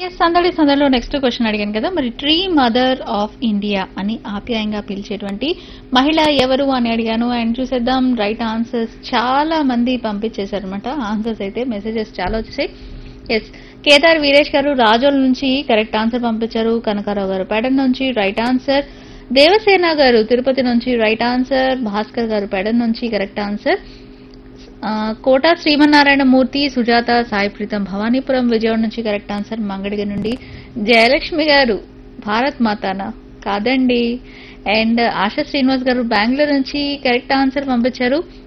yes సందడి సందడిలో next question అడిగాను కదా మరి ట్రీ మదర్ ఆఫ్ ఇండియా అని ఆప్యాయంగా పిలిచేటువంటి మహిళ ఎవరు అని అడిగాను అండ్ చూసేద్దాం రైట్ ఆన్సర్స్ చాలా మంది పంపించేశారు అనమాట ఆన్సర్స్ అయితే మెసేజెస్ చాలా వచ్చాయి ఎస్ కేదార్ వీరేష్ గారు రాజోల్ నుంచి కరెక్ట్ ఆన్సర్ పంపించారు కనకారావు గారు పెడన్ నుంచి రైట్ ఆన్సర్ దేవసేన గారు తిరుపతి నుంచి రైట్ ఆన్సర్ భాస్కర్ గారు పెడన్ నుంచి కరెక్ట్ ఆన్సర్ ఆ, కోట శ్రీమన్నారాయణ మూర్తి సుజాత సాయి ప్రీతం భవానీపురం విజయవాడ నుంచి కరెక్ట్ ఆన్సర్ మంగడిగ నుండి జయలక్ష్మి గారు భారత్ మాతానా కాదండి అండ్ ఆశా శ్రీనివాస్ గారు బెంగళూరు నుంచి కరెక్ట్ ఆన్సర్ పంపించారు